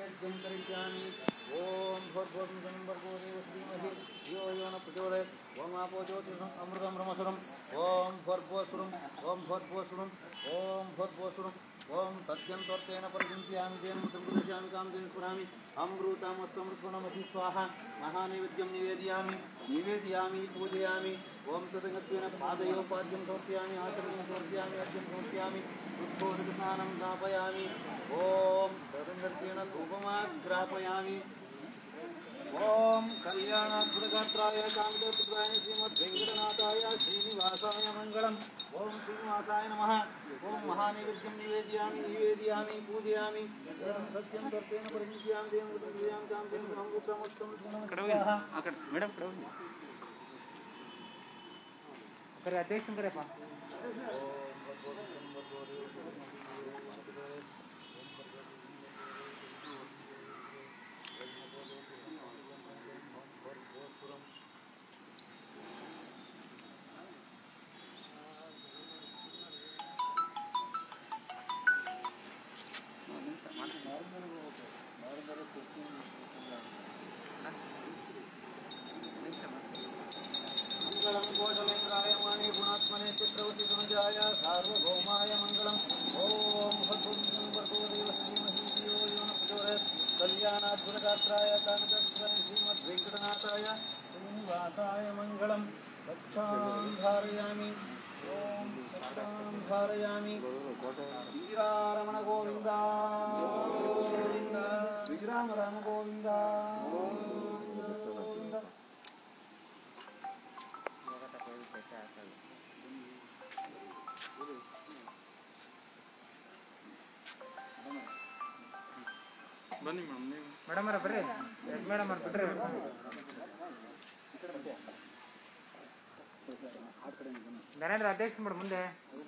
नैवेद्यं करिष्यामि ॐ भोर्भोर्मुखं भर्गोदेव श्रीमहि यो यो न प्रचोदयत् ॐ आपो ज्योतिषम् अमृतं ब्रह्मसुरम् ॐ भोर्भोसुरम् ॐ भोर्भोसुरम् ॐ भोर्भोसुरम् ॐ सत्यं त्वर्थेन परिचिन्त्यामि तेन प्रदर्शयामि कां तेन स्फुरामि अमृतामस्तमृत्वणमसि स्वाहा महानैवेद्यं निवेदयामि निवेदयामि पूजयामि ॐ तदगत्वेन पादयोपाद्यं समर्पयामि आचरणं समर्पयामि अर्घ्यं समर्पयामि शुद्धोदकस्नानं स्थापयामि ॐ तदगत्वेन धूपमाग्रापयामि ॐ कल्याणाद्भुतगात्राय कामितपुत्राय श्रीमद्वेङ्कटनाथाय श्रीनिवासाय मङ्गलम् ॐ श्रीनिवासाय नमः ॐ महानैवेद्यं निवेदयामि निवेदयामि पूजयामि ॐ सत्यं सत्येन परिचित्यामि देवं पूजयामि तां देवं अमृतमस्तं स्वाहा అక్కడ మేడం ఇక్కడ ఉంది ఒకరి అధ్యక్షం కరేపా मङ्गलं कोशलेन्द्राय माने गुणात्मने चक्रवर्ति तनुजाय सार्वभौमाय मङ्गलम् ॐ भद्रं भर्गोदेव श्रीमहि धियो यो न प्रचोदयात् कल्याणाद्भुतगात्राय कामितपुत्राय श्रीमद्वेङ्कटनाथाय श्रीनिवासाय मङ्गलं रक्षां धारयामि ॐ रक्षां धारयामि वीरारमण गोविन्द गोविन्द श्रीराम राम गोविन्द गोविन्द ಬನ್ನಿ ಮೇಡಮ್ ನೀವು ಮೇಡಮ್ ಅವರ ಬರ್ರಿ ಮೇಡಮ್ ಅವ್ರು ಬಿಡ್ರಿ ನರೇಂದ್ರ ಅಧ್ಯಕ್ಷ ಮೇಡಮ್ ಮುಂದೆ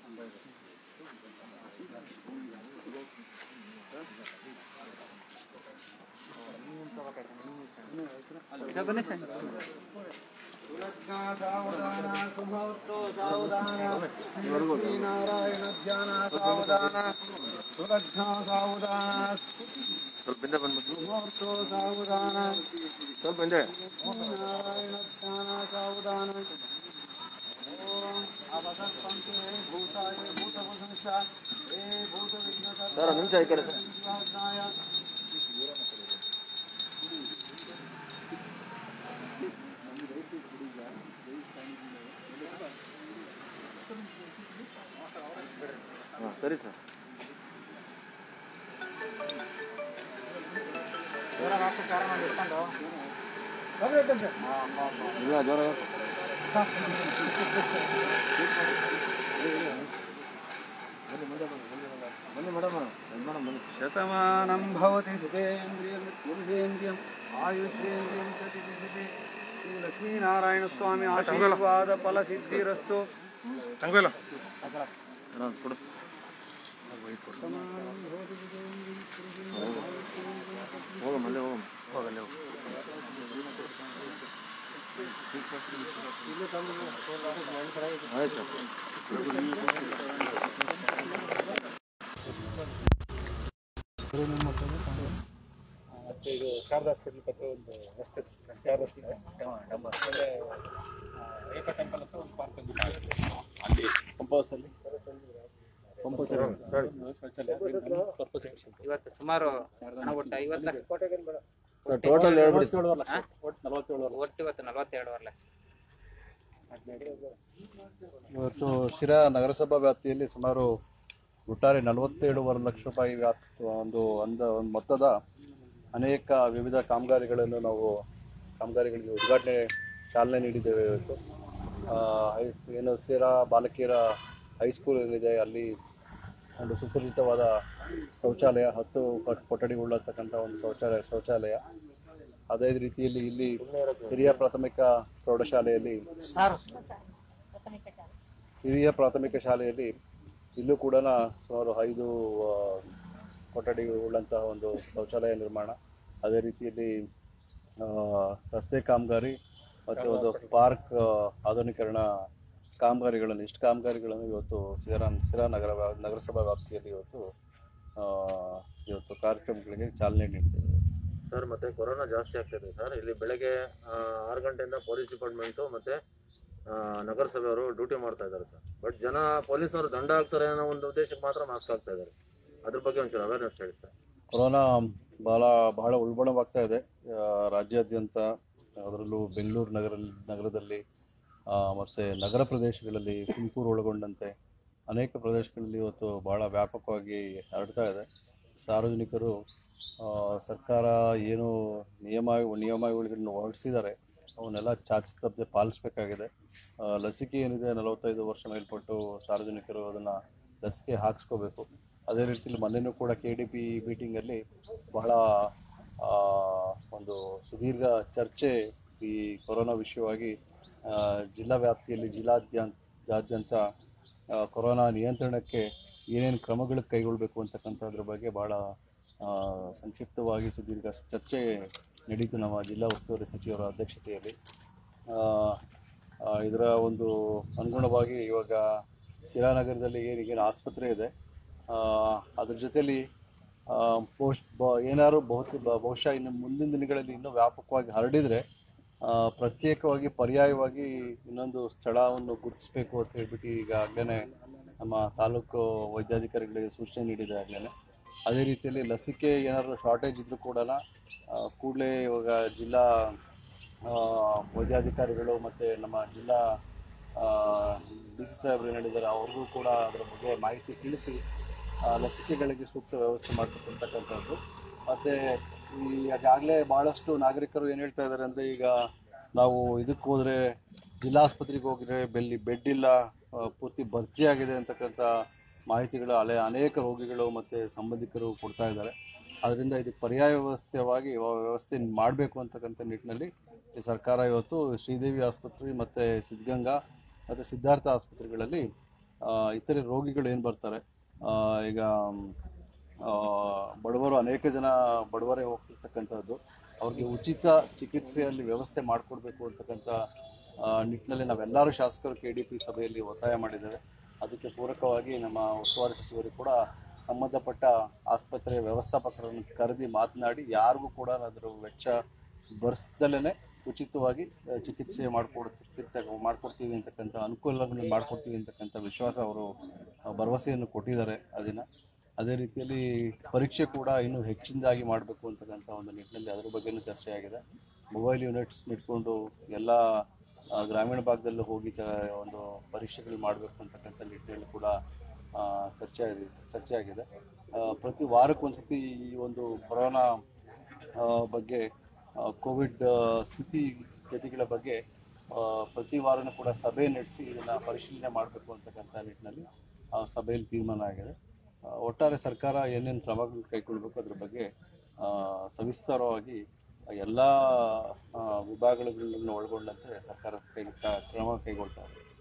ಇದು ಬನ್ನಿ ಸರ್ ಸುಲಗ್ನ ಸಾವಧಾನ ಸುಮಹೂರ್ತೋ ಸಾವಧಾನ ನಾರಾಯಣ ಧ್ಯಾನ ಸಾವಧಾನ ಸುಲಗ್ನ ಸಾವಧಾನ ಸ್ವಲ್ಪ ಹಿಂದೆ ಬಂದ್ಬಿಟ್ಟು ಸುಮಹೂರ್ತೋ ಸಾವಧಾನ ಸ್ವಲ್ಪ ಹಿಂದೆ ನಾರಾಯಣ ಧ್ಯಾನ ಸಾವಧಾನ ಓಂ ಅವಸತ್ಪಂಚೆ ಭೂತಾಯ ಭೂತಭೂಷಣಿಷ ಹೇ ಭೂತ ಸರ್ ಒಂದು ನಿಮಿಷ ಈ ಕಡೆ ಸರ್ ವಿಘ್ನಾಯ ಹಾಂ ಸರಿ ಸರ್ ಜೋರಾಗಿ ಹಾಕು ಕಾರ ಮಾಡಿ ಇಟ್ಕೊಂಡು ಇಲ್ಲ ಜೋರ ಬನ್ನಿ ಮೇಡಮ್ ಮೇಡಮ್ ಬನ್ನಿ ಶತಮಾನಂ ಭವತಿ ಸುತೇಂದ್ರಿಯಂ ಪುರುಷೇಂದ್ರಿಯಂ ಆಯುಷೇಂದ್ರಿಯಂ ಪ್ರತಿಷ್ಠಿತಿ ಶ್ರೀ ಲಕ್ಷ್ಮೀನಾರಾಯಣ ಸ್ವಾಮಿ ಆಶೀರ್ವಾದ ಫಲ ಸಿದ್ಧಿರಸ್ತು ಮೇಡಮ್ ಕೊಡು ಹೋಗಮ್ಮ ಅಲ್ಲೇ ಹೋಗಮ್ಮ ಹೋಗಲ್ಲೇ ಹೋಗು ಆಯ್ತು ಸರ್ ಮತ್ತೆ ಇದು ಶಾರದಾ ಹಾಸ್ಪಿಟಲ್ ಪಕ್ಕ ಒಂದು ರಸ್ತೆ ಶಾರದಾ ರಸ್ತೆ ಆಮೇಲೆ ಏಕ ಟೆಂಪಲ್ ಹತ್ರ ಒಂದು ಪಾರ್ಕ್ ಅಂತ ಅಲ್ಲಿ ಪಂಪೌಸ್ ಅಲ್ಲಿ ಇವತ್ತು ಸುಮಾರು ಹಣ ಒಟ್ಟು ಐವತ್ತು ಲಕ್ಷ ಸರ್ ಟೋಟಲ್ ಹೇಳ್ಬಿಡಿ ಸರ್ ಒಟ್ಟು ಇವತ್ತು ನಲವತ್ತೆರಡುವರೆ ಲಕ್ಷ ಇವತ್ತು ಶಿರಾ ನಗರಸಭಾ ವ್ಯಾಪ್ತಿಯಲ್ಲಿ ಸುಮಾರು ಒಟ್ಟಾರೆ ನಲವತ್ತೇಳುವರೆ ಲಕ್ಷ ರೂಪಾಯಿ ವ್ಯಾಪ್ತಿ ಒಂದು ಒಂದು ಒಂದು ಮೊತ್ತದ ಅನೇಕ ವಿವಿಧ ಕಾಮಗಾರಿಗಳನ್ನು ನಾವು ಕಾಮಗಾರಿಗಳಿಗೆ ಉದ್ಘಾಟನೆ ಚಾಲನೆ ನೀಡಿದ್ದೇವೆ ಇವತ್ತು ಆ, ಹೈ- ಏನು ಶಿರಾ ಬಾಲಕಿಯರ ಹೈಸ್ಕೂಲ್ ಏನಿದೆ ಅಲ್ಲಿ ಒಂದು ಸುಸಜ್ಜಿತವಾದ ಶೌಚಾಲಯ ಹತ್ತು ಕೊಠ- ಕೊಠಡಿಗಳುಳ್ಳತಕ್ಕಂಥ ಒಂದು ಶೌಚಾಲಯ ಶೌಚಾಲಯ ಅದೇ ರೀತಿಯಲ್ಲಿ ಇಲ್ಲಿ ಹಿರಿಯ ಪ್ರಾಥಮಿಕ ಪ್ರೌಢಶಾಲೆಯಲ್ಲಿ ಹಿರಿಯ ಪ್ರಾಥಮಿಕ ಶಾಲೆಯಲ್ಲಿ ಇಲ್ಲೂ ಕೂಡ ಸುಮಾರು ಐದು ಆ, ಕೊಠಡಿ ಉಳ್ಳಂತಹ ಒಂದು ಶೌಚಾಲಯ ನಿರ್ಮಾಣ ಅದೇ ರೀತಿಯಲ್ಲಿ ಆ, ರಸ್ತೆ ಕಾಮಗಾರಿ ಮತ್ತು ಒಂದು ಪಾರ್ಕ್ ಆ, ಆಧುನೀಕರಣ ಕಾಮಗಾರಿಗಳನ್ನು ಇಷ್ಟು ಕಾಮಗಾರಿಗಳನ್ನು ಇವತ್ತು ಸಿರಾ ಸಿರಾ ನಗರ ವ್ಯಾ- ನಗರಸಭಾ ವ್ಯಾಪ್ತಿಯಲ್ಲಿ ಇವತ್ತು ಆ, ಇವತ್ತು ಕಾರ್ಯಕ್ರಮಗಳಿಗೆ ಚಾಲನೆ ನೀಡ್ತೇವೆ ಸರ್ ಮತ್ತೆ ಕೊರೋನಾ ಜಾಸ್ತಿ ಆಗ್ತಿದೆ ಸರ್ ಇಲ್ಲಿ ಬೆಳಗ್ಗೆ ಆ, ಆರು ಗಂಟೆಯಿಂದ ಪೊಲೀಸ್ ಡಿಪಾರ್ಟ್ಮೆಂಟು ಮತ್ತೆ ಆ, ನಗರಸಭೆಯವರು ಡ್ಯೂಟಿ ಮಾಡ್ತಾ ಇದ್ದಾರೆ ಸರ್ ಬಟ್ ಜನ ಪೊಲೀಸರು ದಂಡ ಹಾಕ್ತಾರೆ ಅನ್ನೋ ಒಂದು ಉದ್ದೇಶಕ್ಕೆ ಮಾತ್ರ ಮಾಸ್ಕ್ ಹಾಕ್ತಾ ಇದ್ದಾರೆ ಅದ್ರ ಬಗ್ಗೆ ಒಂಚೂರು ಅವೇರ್ನೆಸ್ ಹೇಳಿ ಸರ್ ಕೊರೋನಾ ಬಹಳ ಬಹಳ ಉಲ್ಬಣವಾಗ್ತಾ ಇದೆ ಆ, ರಾಜ್ಯಾದ್ಯಂತ ಅದರಲ್ಲೂ ಬೆಂಗಳೂರು ನಗರ ನಗರದಲ್ಲಿ ಆ, ಮತ್ತೆ ನಗರ ಪ್ರದೇಶಗಳಲ್ಲಿ ತುಮಕೂರು ಒಳಗೊಂಡಂತೆ ಅನೇಕ ಪ್ರದೇಶಗಳಲ್ಲಿ ಇವತ್ತು ಬಹಳ ವ್ಯಾಪಕವಾಗಿ ಹರಡ್ತಾ ಇದೆ ಸಾರ್ವಜನಿಕರು ಆ, ಸರ್ಕಾರ ಏನು ನಿಯಮ ನಿಯಮಾವಳಿಗಳನ್ನು ಹೊರಡಿಸಿದ್ದಾರೆ ಅವನ್ನೆಲ್ಲ ಚಾಚು ತಪ್ಪದೆ ಪಾಲಿಸಬೇಕಾಗಿದೆ ಲಸಿಕೆ ಏನಿದೆ ನಲವತ್ತೈದು ವರ್ಷ ಮೇಲ್ಪಟ್ಟು ಸಾರ್ವಜನಿಕರು ಅದನ್ನು ಲಸಿಕೆ ಹಾಕಿಸ್ಕೋಬೇಕು ಅದೇ ರೀತಿಯಲ್ಲಿ ಮೊನ್ನೆನೂ ಕೂಡ ಕೆ ಡಿ ಪಿ ಮೀಟಿಂಗಲ್ಲಿ ಬಹಳ ಆ, ಒಂದು ಸುದೀರ್ಘ ಚರ್ಚೆ ಈ ಕೊರೋನಾ ವಿಷಯವಾಗಿ ಆ, ಜಿಲ್ಲಾ ವ್ಯಾಪ್ತಿಯಲ್ಲಿ ಜಿಲ್ಲಾದ್ಯಂತ ಆ, ಕೊರೋನಾ ನಿಯಂತ್ರಣಕ್ಕೆ ಏನೇನು ಕ್ರಮಗಳು ಕೈಗೊಳ್ಳಬೇಕು ಅಂತಕ್ಕಂಥದ್ರ ಬಗ್ಗೆ ಭಾಳ ಆ, ಸಂಕ್ಷಿಪ್ತವಾಗಿ ಸುದೀರ್ಘ ಚರ್ಚೆ ನಡೀತು ನಮ್ಮ ಜಿಲ್ಲಾ ಉಸ್ತುವಾರಿ ಸಚಿವರ ಅಧ್ಯಕ್ಷತೆಯಲ್ಲಿ ಆ, ಆ, ಇದರ ಒಂದು ಅನುಗುಣವಾಗಿ ಇವಾಗ ಶಿರಾನಗರದಲ್ಲಿ ಏನು ಈಗೇನು ಆಸ್ಪತ್ರೆ ಇದೆ ಆ, ಅದ್ರ ಜೊತೆಲಿ ಆ, ಪೋಸ್ಟ್ ಬ ಏನಾದ್ರು ಬಹುತ ಬ- ಬಹುಶಃ ಇನ್ನು ಮುಂದಿನ ದಿನಗಳಲ್ಲಿ ಇನ್ನೂ ವ್ಯಾಪಕವಾಗಿ ಹರಡಿದರೆ ಆ, ಪ್ರತ್ಯೇಕವಾಗಿ ಪರ್ಯಾಯವಾಗಿ ಇನ್ನೊಂದು ಸ್ಥಳವನ್ನು ಗುರುತಿಸಬೇಕು ಅಂತ ಹೇಳ್ಬಿಟ್ಟು ಈಗಾಗಲೇ ನಮ್ಮ ತಾಲೂಕು ವೈದ್ಯಾಧಿಕಾರಿಗಳಿಗೆ ಸೂಚನೆ ನೀಡಿದೆ ಆಗಲೇ ಅದೇ ರೀತಿಯಲ್ಲಿ ಲಸಿಕೆ ಏನಾದರೂ ಶಾರ್ಟೇಜ್ ಇದ್ರೂ ಕೂಡ ಕೂಡಲೇ ಇವಾಗ ಜಿಲ್ಲಾ ಆ, ವೈದ್ಯಾಧಿಕಾರಿಗಳು ಮತ್ತು ನಮ್ಮ ಜಿಲ್ಲಾ ಡಿ ಸಿ ಸಾಹೇಬ್ರು ಏನು ಹೇಳಿದ್ದಾರೆ ಅವ್ರಿಗೂ ಕೂಡ ಅದರ ಬಗ್ಗೆ ಮಾಹಿತಿ ತಿಳಿಸಿ ಆ, ಲಸಿಕೆಗಳಿಗೆ ಸೂಕ್ತ ವ್ಯವಸ್ಥೆ ಮಾಡ್ತಕ್ಕಂಥದ್ದು ಮತ್ತು ಈಗಾಗಲೇ ಭಾಳಷ್ಟು ನಾಗರಿಕರು ಏನು ಹೇಳ್ತಾ ಇದ್ದಾರೆ ಅಂದರೆ ಈಗ ನಾವು ಇದಕ್ಕೆ ಹೋದರೆ ಜಿಲ್ಲಾಸ್ಪತ್ರೆಗೆ ಹೋಗಿದ್ರೆ ಬೆಲ್ಲಿ ಬೆಡ್ ಇಲ್ಲ ಆ, ಪೂರ್ತಿ ಭರ್ತಿಯಾಗಿದೆ ಅಂತಕ್ಕಂಥ ಮಾಹಿತಿಗಳು ಅಲೆ ಅನೇಕ ರೋಗಿಗಳು ಮತ್ತು ಸಂಬಂಧಿಕರು ಕೊಡ್ತಾ ಇದ್ದಾರೆ ಅದರಿಂದ ಇದಕ್ಕೆ ಪರ್ಯಾಯ ವ್ಯವಸ್ಥೆವಾಗಿ ವ್ಯ- ವ್ಯವಸ್ಥೆ ಮಾಡಬೇಕು ಅಂತಕ್ಕಂಥ ನಿಟ್ಟಿನಲ್ಲಿ ಈ ಸರ್ಕಾರ ಇವತ್ತು ಶ್ರೀದೇವಿ ಆಸ್ಪತ್ರೆ ಮತ್ತು ಸಿದ್ಧಗಂಗಾ ಮತ್ತು ಸಿದ್ಧಾರ್ಥ ಆಸ್ಪತ್ರೆಗಳಲ್ಲಿ ಆ, ಇತರೆ ರೋಗಿಗಳು ಏನು ಬರ್ತಾರೆ ಆ, ಈಗ ಆ, ಬಡವರು ಅನೇಕ ಜನ ಬಡವರೇ ಹೋಗ್ತಿರ್ತಕ್ಕಂಥದ್ದು ಅವ್ರಿಗೆ ಉಚಿತ ಚಿಕಿತ್ಸೆಯಲ್ಲಿ ವ್ಯವಸ್ಥೆ ಮಾಡಿಕೊಡ್ಬೇಕು ಅಂತಕ್ಕಂಥ ಆ, ನಿಟ್ಟಿನಲ್ಲಿ ನಾವೆಲ್ಲರೂ ಶಾಸಕರು ಕೆ ಡಿ ಪಿ ಸಭೆಯಲ್ಲಿ ಒತ್ತಾಯ ಮಾಡಿದ್ದೇವೆ ಅದಕ್ಕೆ ಪೂರಕವಾಗಿ ನಮ್ಮ ಉಸ್ತುವಾರಿ ಸಚಿವರು ಕೂಡ ಸಂಬಂಧಪಟ್ಟ ಆಸ್ಪತ್ರೆಯ ವ್ಯವಸ್ಥಾಪಕರನ್ನು ಕರೆದಿ ಮಾತನಾಡಿ ಯಾರಿಗೂ ಕೂಡ ಅದರ ವೆಚ್ಚ ಭರಿಸ್ದಲೇ ಉಚಿತವಾಗಿ ಆ, ಚಿಕಿತ್ಸೆ ಮಾಡಿಕೊಡ್ತಿರ್ತ ಮಾಡ್ಕೊಡ್ತೀವಿ ಅಂತಕ್ಕಂಥ ಅನುಕೂಲಗಳನ್ನು ಮಾಡಿಕೊಡ್ತೀವಿ ಅಂತಕ್ಕಂಥ ವಿಶ್ವಾಸ ಅವರು ಆ, ಭರವಸೆಯನ್ನು ಕೊಟ್ಟಿದ್ದಾರೆ ಅದನ್ನು ಅದೇ ರೀತಿಯಲ್ಲಿ ಪರೀಕ್ಷೆ ಕೂಡ ಇನ್ನೂ ಹೆಚ್ಚಿನದಾಗಿ ಮಾಡಬೇಕು ಅಂತಕ್ಕಂಥ ಒಂದು ನಿಟ್ಟಿನಲ್ಲಿ ಅದರ ಬಗ್ಗೆನೂ ಚರ್ಚೆ ಆಗಿದೆ ಮೊಬೈಲ್ ಯೂನಿಟ್ಸ್ ಇಟ್ಕೊಂಡು ಎಲ್ಲ ಆ, ಗ್ರಾಮೀಣ ಭಾಗದಲ್ಲೂ ಹೋಗಿ ಚ ಒಂದು ಪರೀಕ್ಷೆಗಳು ಮಾಡಬೇಕು ಅಂತಕ್ಕಂಥ ನಿಟ್ಟಿನಲ್ಲಿ ಕೂಡ ಆ, ಚರ್ಚೆ ಆಗಿದೆ ಚರ್ಚೆ ಆಗಿದೆ ಆ, ಪ್ರತಿ ವಾರಕ್ಕೊಂದ್ಸತಿ ಈ ಒಂದು ಕೊರೋನಾ ಆ, ಬಗ್ಗೆ ಆ, ಕೋವಿಡ್ ಆ, ಸ್ಥಿತಿ ಗತಿಗಳ ಬಗ್ಗೆ ಆ, ಪ್ರತಿ ವಾರನೂ ಕೂಡ ಸಭೆ ನಡೆಸಿ ಇದನ್ನು ಪರಿಶೀಲನೆ ಮಾಡಬೇಕು ಅಂತಕ್ಕಂಥ ನಿಟ್ಟಿನಲ್ಲಿ ಆ ಸಭೆಯಲ್ಲಿ ತೀರ್ಮಾನ ಆಗಿದೆ ಆ, ಒಟ್ಟಾರೆ ಸರ್ಕಾರ ಏನೇನು ಕ್ರಮಗಳು ಕೈಗೊಳ್ಳಬೇಕು ಅದ್ರ ಬಗ್ಗೆ ಆ, ಸವಿಸ್ತಾರವಾಗಿ ಎಲ್ಲ ವಿಭಾಗಗಳನ್ನು ಒಳಗೊಂಡಂತೆ ಸರ್ಕಾರ ಕೈ ಕ್ರಮ ಕೈಗೊಳ್ತಾ ಇದೆ